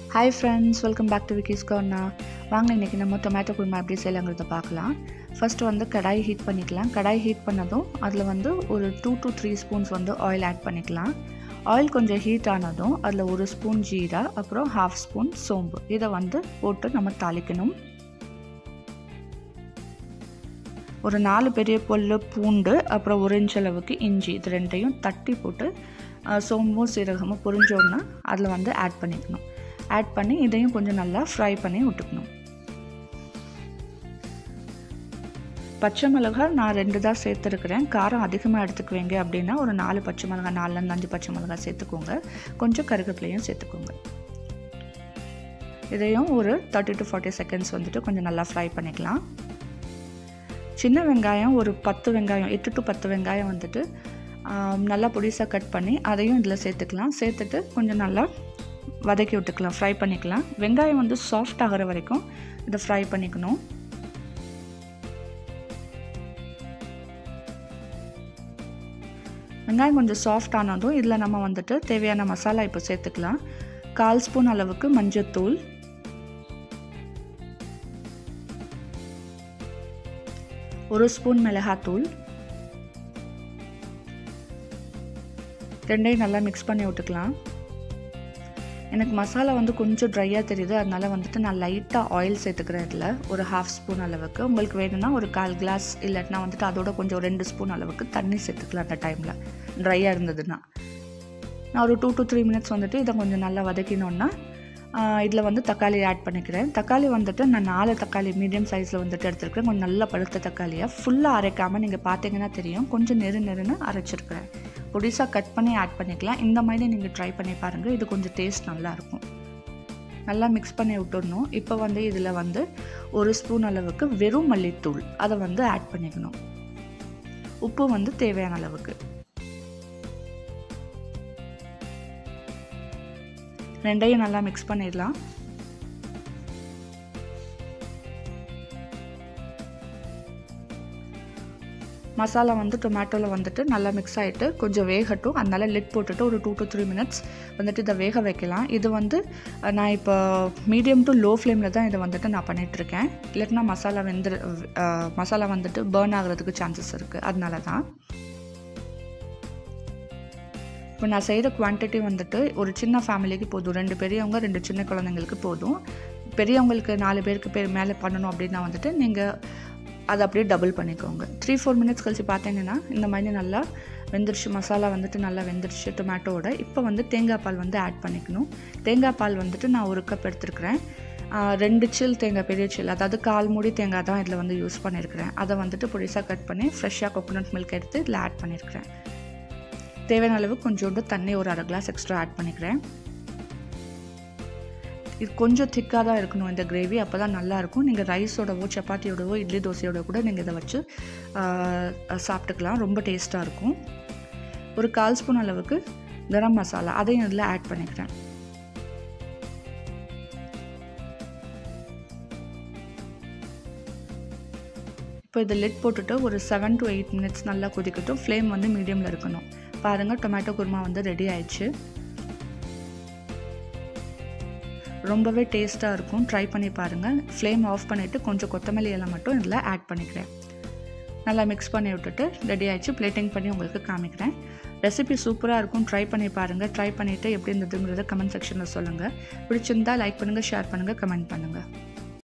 hi friends welcome back to Vicky's corner வாங்க இன்றைக்கி நம்ம டொமேட்டோ குருமா எப்படி செய்யலாங்கிறத பார்க்கலாம் ஃபஸ்ட்டு வந்து கடாய் ஹீட் பண்ணிக்கலாம் கடாய் ஹீட் பண்ணதும் அதில் வந்து ஒரு டூ டு த்ரீ ஸ்பூன்ஸ் வந்து ஆயில் ஆட் பண்ணிக்கலாம் ஆயில் கொஞ்சம் ஹீட் ஆனதும் அதில் ஒரு ஸ்பூன் ஜீரா அப்புறம் ஹாஃப் ஸ்பூன் சோம்பு இதை வந்து போட்டு நம்ம தாளிக்கணும் ஒரு நாலு பெரிய பொல்லு பூண்டு அப்புறம் ஒரு இன்ச் அளவுக்கு இஞ்சி இது ரெண்டையும் தட்டி போட்டு சோம்பும் சீரகமும் பொரிஞ்சோன்னா அதில் வந்து ஆட் பண்ணிக்கணும் ஆட் பண்ணி இதையும் கொஞ்சம் நல்லா ஃப்ரை பண்ணி விட்டுக்கணும் பச்சை மிளகாய் நான் ரெண்டு தான் சேர்த்துருக்குறேன் காரம் அதிகமாக எடுத்துக்குவீங்க அப்படின்னா ஒரு நாலு பச்சை மிளகாய் நாலுலேருந்து அஞ்சு பச்சை மிளகாய் சேர்த்துக்கோங்க கொஞ்சம் கருவேப்பிலையும் சேர்த்துக்கோங்க இதையும் ஒரு தேர்ட்டி டு ஃபார்ட்டி செகண்ட்ஸ் வந்துட்டு கொஞ்சம் நல்லா ஃப்ரை பண்ணிக்கலாம் சின்ன வெங்காயம் ஒரு பத்து வெங்காயம் எட்டு டு பத்து வெங்காயம் வந்துட்டு நல்லா பொடிசாக கட் பண்ணி அதையும் இதில் சேர்த்துக்கலாம் சேர்த்துட்டு கொஞ்சம் நல்லா வதக்கி விட்டுக்கலாம் ஃப்ரை பண்ணிக்கலாம் வெங்காயம் வந்து சாஃப்ட் ஆகிற வரைக்கும் இதை ஃப்ரை பண்ணிக்கணும் வெங்காயம் கொஞ்சம் சாஃப்ட் ஆனதும் இதில் நம்ம வந்துட்டு தேவையான மசாலா இப்போ சேர்த்துக்கலாம் கால் ஸ்பூன் அளவுக்கு மஞ்சத்தூள் ஒரு ஸ்பூன் மிளகாத்தூள் ரெண்டையும் நல்லா மிக்ஸ் பண்ணி விட்டுக்கலாம் எனக்கு மசாலா வந்து கொஞ்சம் ட்ரையாக தெரியுது அதனால் வந்துட்டு நான் லைட்டாக ஆயில் சேர்த்துக்கிறேன் இதில் ஒரு ஹாஃப் ஸ்பூன் அளவுக்கு உங்களுக்கு வேணும்னா ஒரு கால் கிளாஸ் இல்லாட்டினா வந்துட்டு அதோட கொஞ்சம் ரெண்டு ஸ்பூன் அளவுக்கு தண்ணி சேர்த்துக்கலாம் அந்த டைமில் ட்ரையாக இருந்ததுன்னா நான் ஒரு டூ டு த்ரீ மினிட்ஸ் வந்துட்டு இதை கொஞ்சம் நல்லா வதக்கினோன்னா இதில் வந்து தக்காளி ஆட் பண்ணிக்கிறேன் தக்காளி வந்துட்டு நான் நாலு தக்காளி மீடியம் சைஸில் வந்துட்டு எடுத்துருக்கிறேன் கொஞ்சம் நல்ல பழுத்த தக்காளியாக ஃபுல்லாக அரைக்காமல் நீங்கள் பார்த்தீங்கன்னா தெரியும் கொஞ்சம் நெரு நெருன்னு அரைச்சிருக்கிறேன் பொடிசாக கட் பண்ணி ஆட் பண்ணிக்கலாம் இந்த மாதிரி நீங்கள் ட்ரை பண்ணி பாருங்கள் இது கொஞ்சம் டேஸ்ட் நல்லாயிருக்கும் நல்லா மிக்ஸ் பண்ணி விட்டுடணும் இப்போ வந்து இதில் வந்து ஒரு ஸ்பூன் அளவுக்கு வெறும் மல்லித்தூள் அதை வந்து ஆட் பண்ணிக்கணும் உப்பு வந்து தேவையான அளவுக்கு ரெண்டையும் நல்லா மிக்ஸ் பண்ணிடலாம் மசாலா வந்து டொமேட்டோவில் வந்துட்டு நல்லா மிக்ஸ் ஆகிட்டு கொஞ்சம் வேகட்டும் அதனால லிட் போட்டுட்டு ஒரு டூ டு த்ரீ மினிட்ஸ் வந்துட்டு இதை வேக வைக்கலாம் இது வந்து நான் இப்போ மீடியம் டு லோ ஃப்ளேமில் தான் இதை வந்துட்டு நான் பண்ணிகிட்ருக்கேன் இல்லாட்டினா மசாலா வெந்து மசாலா வந்துட்டு பேர்ன் ஆகிறதுக்கு சான்சஸ் இருக்குது அதனால தான் இப்போ நான் செய்கிற குவான்டிட்டி வந்துட்டு ஒரு சின்ன ஃபேமிலிக்கு போதும் ரெண்டு பெரியவங்க ரெண்டு சின்ன குழந்தைங்களுக்கு போதும் பெரியவங்களுக்கு நாலு பேருக்கு பேர் மேலே பண்ணணும் அப்படின்னா வந்துட்டு நீங்கள் அதை அப்படியே டபுள் பண்ணிக்கோங்க த்ரீ ஃபோர் மினிட்ஸ் கழிச்சு பார்த்தீங்கன்னா இந்த மாதிரி நல்லா வெந்துருச்சு மசாலா வந்துட்டு நல்லா வெந்துருச்சு டொமேட்டோட இப்போ வந்து தேங்காய் பால் வந்து ஆட் பண்ணிக்கணும் தேங்காய் பால் வந்துட்டு நான் ஒரு கப் எடுத்துருக்கிறேன் ரெண்டு சில் தேங்காய் பெரிய சில் அதாவது கால் மூடி தேங்காய் தான் இதில் வந்து யூஸ் பண்ணியிருக்கிறேன் அதை வந்துட்டு பொடிசாக கட் பண்ணி ஃப்ரெஷ்ஷாக கோகோனட் மில்க் எடுத்து இதில் ஆட் பண்ணியிருக்கிறேன் தேவையான அளவு கொஞ்சோண்டு தண்ணி ஒரு அரை கிளாஸ் எக்ஸ்ட்ரா ஆட் பண்ணிக்கிறேன் இது கொஞ்சம் திக்காக தான் இருக்கணும் இந்த கிரேவி அப்போ தான் நல்லாயிருக்கும் நீங்கள் ரைஸோடவோ சப்பாத்தியோடவோ இட்லி தோசையோட கூட நீங்கள் இதை வச்சு சாப்பிட்டுக்கலாம் ரொம்ப டேஸ்ட்டாக இருக்கும் ஒரு கால் ஸ்பூன் அளவுக்கு கரம் மசாலா அதையும் இதில் ஆட் பண்ணிக்கிறேன் இப்போ இதை லிட் போட்டுட்டு ஒரு செவன் டு எயிட் மினிட்ஸ் நல்லா கொதிக்கட்டும் ஃப்ளேம் வந்து மீடியமில் இருக்கணும் பாருங்கள் டொமேட்டோ குருமா வந்து ரெடி ஆயிடுச்சு ரொம்பவே டேஸ்ட்டாக இருக்கும் ட்ரை பண்ணி பாருங்கள் ஃப்ளேம் ஆஃப் பண்ணிவிட்டு கொஞ்சம் கொத்தமல்லி எல்லாம் மட்டும் இதில் ஆட் பண்ணிக்கிறேன் நல்லா மிக்ஸ் பண்ணி விட்டுட்டு ரெடி ஆகிடுச்சு பிளேட்டிங் பண்ணி உங்களுக்கு காமிக்கிறேன் ரெசிபி சூப்பராக இருக்கும் ட்ரை பண்ணி பாருங்கள் ட்ரை பண்ணிவிட்டு எப்படி இருந்ததுங்கிறத கமெண்ட் செக்ஷனில் சொல்லுங்கள் பிடிச்சிருந்தா லைக் பண்ணுங்கள் ஷேர் பண்ணுங்கள் கமெண்ட் பண்ணுங்கள்